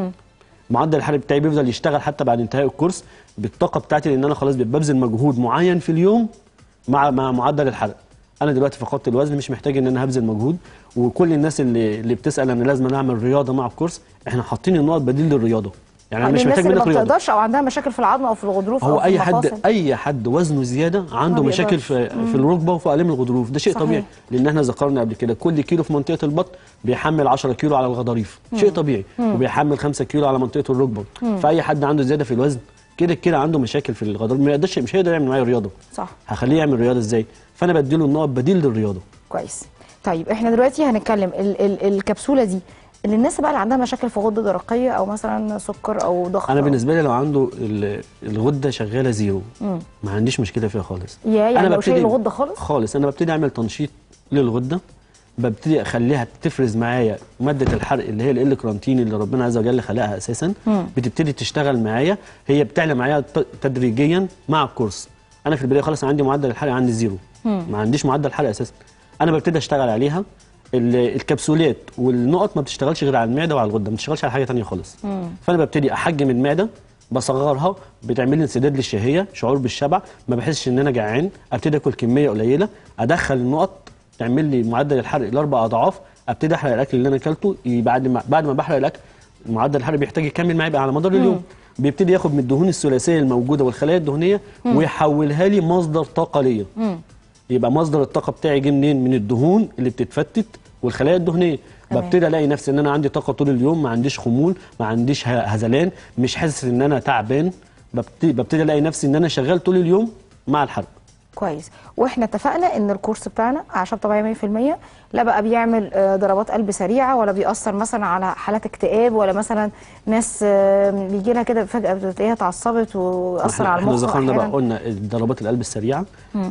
معدل الحرق بتاعي بيفضل يشتغل حتى بعد انتهاء الكورس بالطاقه بتاعتي لان انا خلاص ببذل مجهود معين في اليوم مع مع معدل الحرق انا دلوقتي فقدت الوزن مش محتاج ان انا هبذل مجهود وكل الناس اللي اللي بتسال انا لازم أنا اعمل رياضه مع الكورس احنا حاطين النقط بديل للرياضه يعني انا مش الناس محتاج اللي ما منك رياضه بتقدرش او عندها مشاكل في العظم او في الغضروف هو او في اي حد المفاصل. اي حد وزنه زياده عنده ما مشاكل بيقدرش. في في الركبه وفي الام الغضروف ده شيء صحيح. طبيعي لان احنا ذكرنا قبل كده كل كيلو في منطقه البطن بيحمل 10 كيلو على الغضاريف شيء طبيعي وبيحمل 5 كيلو على منطقه الركبه فاي حد عنده زياده في الوزن كده كده عنده مشاكل في الغضاريف ما يقدرش مش هيقدر يعمل معايا رياضه صح هخليه يعمل رياضه ازاي فانا بديله النقط بديل للرياضه كويس طيب احنا دلوقتي هنتكلم ال ال الكبسوله دي اللي الناس بقى اللي عندها مشاكل في غده درقيه او مثلا سكر او ضغط انا أو- بالنسبه لي لو عنده ال- الغده شغاله زيرو ما عنديش مشكله فيها خالص يا يعني أنا لو ببتدي- شايل الغده خالص خالص انا ببتدي اعمل تنشيط للغده ببتدي اخليها تفرز معايا ماده الحرق اللي هي ال كرانتين اللي ربنا عز وجل خلقها اساسا بتبتدي تشتغل معايا هي بتعلى معايا ت- تدريجيا مع الكورس انا في البدايه خالص عندي معدل الحرق عندي زيرو ما عنديش معدل حرق اساسا انا ببتدي اشتغل عليها ال- الكبسولات والنقط ما بتشتغلش غير على المعده وعلى الغده ما بتشتغلش على حاجه تانية خالص فانا ببتدي احجم المعده بصغرها بتعمل لي انسداد للشهيه شعور بالشبع ما بحسش ان انا جعان ابتدي اكل كميه قليله ادخل النقط تعمل لي معدل الحرق الاربع اضعاف ابتدي احرق الاكل اللي انا اكلته ي- بعد ما بعد ما بحرق الاكل معدل الحرق بيحتاج يكمل معايا بقى على مدار اليوم بيبتدي ياخد من الدهون الثلاثيه الموجوده والخلايا الدهنيه ويحولها لي مصدر طاقه ليا يبقى مصدر الطاقه بتاعي جه منين من الدهون اللي بتتفتت والخلايا الدهنيه تمام. ببتدي الاقي نفسي ان انا عندي طاقه طول اليوم ما عنديش خمول ما عنديش ه- هذلان مش حاسس ان انا تعبان ببتدي, ببتدي الاقي نفسي ان انا شغال طول اليوم مع الحرق كويس واحنا اتفقنا ان الكورس بتاعنا اعشاب طبيعيه 100% لا بقى بيعمل آه، ضربات قلب سريعه ولا بيأثر مثلا على حالات اكتئاب ولا مثلا ناس آه، بيجي لها كده فجاه بتلاقيها اتعصبت واثر احنا على احنا المخ ذكرنا بقى أحياناً. قلنا ضربات القلب السريعه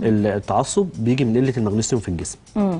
التعصب بيجي من قله المغنيسيوم في الجسم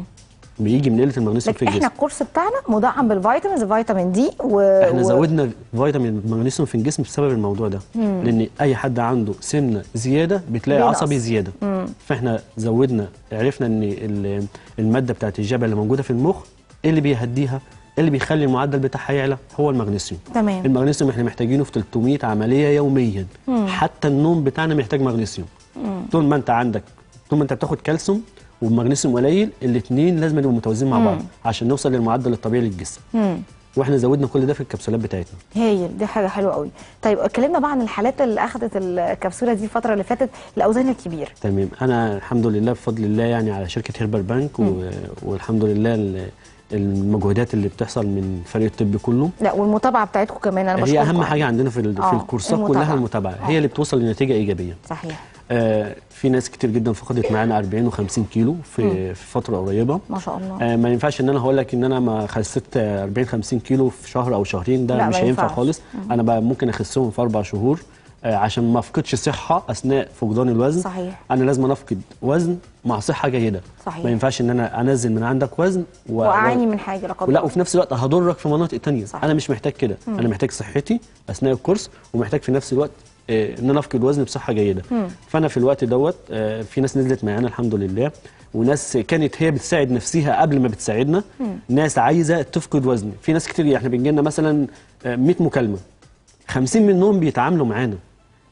بيجي من قله المغنيسيوم في لكن احنا الجسم الكورس بتاعنا مدعم بالفيتامينز فيتامين دي و... احنا و... زودنا فيتامين المغنيسيوم في الجسم بسبب الموضوع ده لان اي حد عنده سمنه زياده بتلاقي بينقص. عصبي زياده فاحنا زودنا عرفنا ان ال- الماده بتاعت الجبل اللي موجوده في المخ ايه اللي بيهديها إيه اللي بيخلي المعدل بتاعها يعلى هو المغنيسيوم تمام. المغنيسيوم احنا محتاجينه في 300 عمليه يوميا حتى النوم بتاعنا محتاج مغنيسيوم طول ما انت عندك طول ما انت بتاخد كالسيوم ومغنيسيوم قليل الاثنين لازم يبقوا متوازنين مع بعض عشان نوصل للمعدل الطبيعي للجسم واحنا زودنا كل ده في الكبسولات بتاعتنا هايل دي حاجه حلوه قوي طيب اتكلمنا بقى عن الحالات اللي اخذت الكبسوله دي الفتره اللي فاتت الاوزان الكبيره تمام انا الحمد لله بفضل الله يعني على شركه هيربر بانك و... والحمد لله ال- المجهودات اللي بتحصل من فريق الطب كله لا والمتابعه بتاعتكم كمان انا هي بشكركم اهم عليها. حاجه عندنا في ال- آه، في الكورسات المتابعة. كلها المتابعه آه. هي اللي بتوصل لنتيجه ايجابيه صحيح آه في ناس كتير جدا فقدت معانا 40 و50 كيلو في في فتره قريبه ما شاء الله آه ما ينفعش ان انا هقول لك ان انا ما خسيت 40 50 كيلو في شهر او شهرين لا، ده ما مش هينفع ينفعش. خالص انا بقى ممكن اخسهم في اربع شهور آه عشان ما افقدش صحه اثناء فقدان الوزن صحيح. انا لازم افقد وزن مع صحه جيده صحيح. ما ينفعش ان انا انزل من عندك وزن و... واعاني من حاجه لا قدر ولا الله. وفي نفس الوقت هضرك في مناطق تانية صح. انا مش محتاج كده انا محتاج صحتي اثناء الكورس ومحتاج في نفس الوقت آه، ان انا افقد وزن بصحه جيده فانا في الوقت دوت آه، في ناس نزلت معانا الحمد لله وناس كانت هي بتساعد نفسها قبل ما بتساعدنا ناس عايزه تفقد وزن في ناس كتير احنا بنجي لنا مثلا آه، 100 مكالمه 50 منهم بيتعاملوا معانا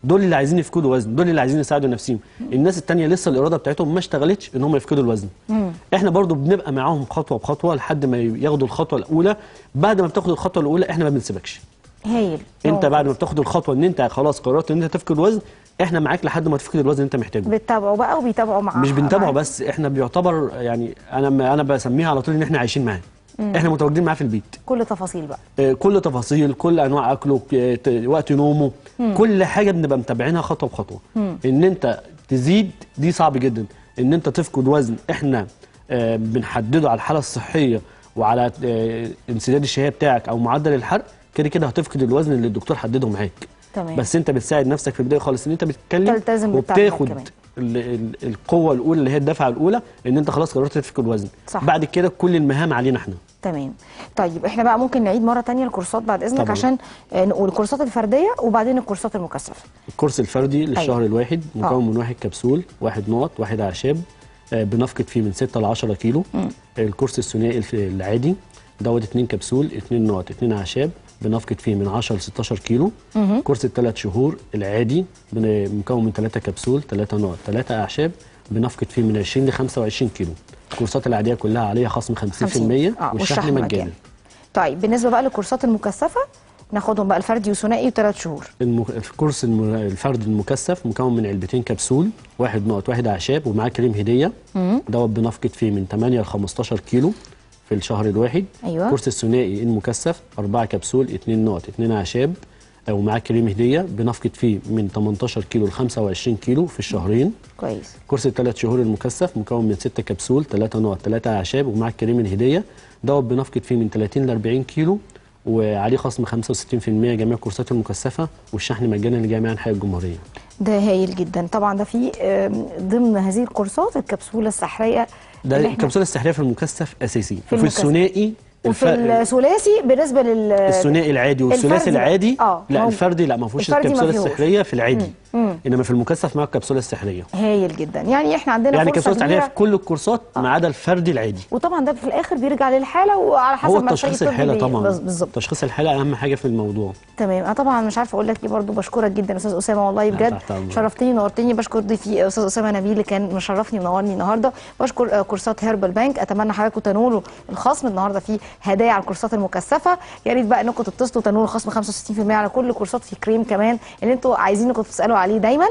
دول اللي عايزين يفقدوا وزن دول اللي عايزين يساعدوا نفسهم الناس التانية لسه الاراده بتاعتهم ما اشتغلتش ان هم يفقدوا الوزن احنا برضو بنبقى معاهم خطوه بخطوه لحد ما ياخدوا الخطوه الاولى بعد ما بتاخد الخطوه الاولى احنا ما بنسيبكش هايل انت بعد ما بتاخد الخطوه ان انت خلاص قررت ان انت تفقد وزن احنا معاك لحد ما تفقد الوزن اللي انت محتاجه بتتابعوا بقى وبيتابعوا معاها مش بنتابعه معاك. بس احنا بيعتبر يعني انا انا بسميها على طول ان احنا عايشين معاه احنا متواجدين معاه في البيت كل تفاصيل بقى آه، كل تفاصيل كل انواع اكله آه، ت- وقت نومه كل حاجه بنبقى متابعينها خطوه بخطوه ان انت تزيد دي صعب جدا ان انت تفقد وزن احنا آه، بنحدده على الحاله الصحيه وعلى آه، انسداد الشهيه بتاعك او معدل الحرق كده كده هتفقد الوزن اللي الدكتور حدده معاك تمام. بس انت بتساعد نفسك في البدايه خالص ان انت بتتكلم تلتزم بالتعليمات وبتاخد كمان. ال- ال- القوه الاولى اللي هي الدفعه الاولى ان انت خلاص قررت تفقد وزن صح. بعد كده كل المهام علينا احنا تمام طيب احنا بقى ممكن نعيد مره تانية الكورسات بعد اذنك طبعاً. عشان آه، نقول الكورسات الفرديه وبعدين الكورسات المكثفه الكورس الفردي للشهر أيوة. الواحد آه. مكون من واحد كبسول واحد نقط واحد اعشاب آه، بنفقد فيه من 6 ل 10 كيلو الكورس الثنائي الف- العادي دوت 2 كبسول 2 نقط 2 اعشاب بنفقد فيه من 10 ل 16 كيلو كورس الثلاث شهور العادي بن- مكون من 3 كبسول 3 نقط 3 اعشاب بنفقد فيه من 20 ل 25 كيلو الكورسات العاديه كلها عليها خصم 50% 50. آه، والشحن مجاني طيب بالنسبه بقى للكورسات المكثفه ناخدهم بقى الفردي وثنائي وثلاث شهور الم... الكورس الم... الفرد المكثف مكون من علبتين كبسول واحد نقط واحد اعشاب ومعاه كريم هديه دوت بنفقد فيه من 8 ل 15 كيلو في الشهر الواحد أيوة. الكورس الثنائي المكثف أربعة كبسول اتنين نقط اتنين اعشاب ومعاه كريم هديه بنفقد فيه من 18 كيلو ل 25 كيلو في الشهرين كويس كورس الثلاث شهور المكثف مكون من 6 كبسول 3 نقط 3 اعشاب ومعاه كريم الهديه دوت بنفقد فيه من 30 ل 40 كيلو وعليه خصم 65% جميع الكورسات المكثفه والشحن مجانا لجميع انحاء الجمهوريه. ده هايل جدا طبعا ده في آم، ضمن هذه الكورسات الكبسوله السحريه ده اللي إحنا- الكبسوله السحريه في المكثف اساسي في وفي المكثف. الثنائي وفي الف- الثلاثي بالنسبه لل الثنائي العادي والثلاثي الفردي بقى. العادي آه، لا هو- الفردي لا ما فيهوش الفردي ما الكبسوله فيهوش. السحريه في العادي انما في المكثف معاه الكبسوله السحريه هايل جدا يعني احنا عندنا يعني فرصه الكبسوله السحريه كبيره في كل الكورسات ما عدا الفردي العادي وطبعا ده في الاخر بيرجع للحاله وعلى حسب هو ما تشخيص الفريق الطبي الحاله بي- طبعا بز- بالظبط تشخيص الحاله اهم حاجه في الموضوع تمام انا طبعا مش عارفه اقول لك ايه برضو بشكرك جدا استاذ اسامه والله بجد تحت أمرك. شرفتني ونورتني بشكر ضيفي استاذ اسامه نبيل اللي كان مشرفني ومنورني النهارده بشكر آه، كورسات هيربال بانك اتمنى حضراتكم تنولوا الخصم النهارده في هدايا على الكورسات المكثفه يا ريت بقى انكم تتصلوا تنولوا خصم 65% على كل كورسات في كريم كمان اللي انتوا عايزين انكم تسالوا عليه دايما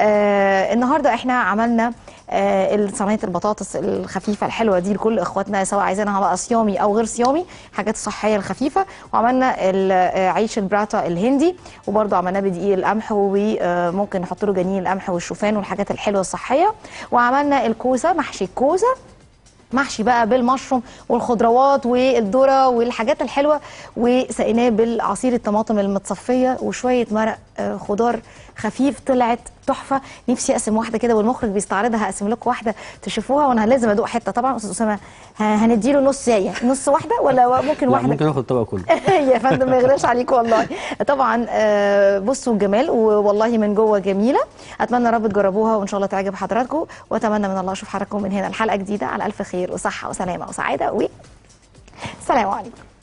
آه النهارده احنا عملنا آه صينيه البطاطس الخفيفه الحلوه دي لكل اخواتنا سواء عايزينها بقى صيامي او غير صيامي حاجات صحيه الخفيفه وعملنا ال- آه، عيش البراتا الهندي وبرده عملناه بدقيق القمح وممكن نحط له جنين القمح والشوفان والحاجات الحلوه الصحيه وعملنا الكوسه محشي الكوسه محشي بقى بالمشروم والخضروات والذره والحاجات الحلوه وسقيناه بالعصير الطماطم المتصفيه وشويه مرق آه، خضار خفيف طلعت تحفه نفسي اقسم واحده كده والمخرج بيستعرضها هقسم لكم واحده تشوفوها وانا لازم ادوق حته طبعا استاذ اسامه ه- هنديله نص يعني نص واحده ولا ممكن لا واحده ممكن اخد الطبق كله يا فندم ما يغلاش عليك والله طبعا آه، بصوا الجمال والله من جوه جميله اتمنى يا رب تجربوها وان شاء الله تعجب حضراتكم واتمنى من الله اشوف حضراتكم من هنا الحلقه جديده على الف خير وصحه وسلامه وسعاده و السلام عليكم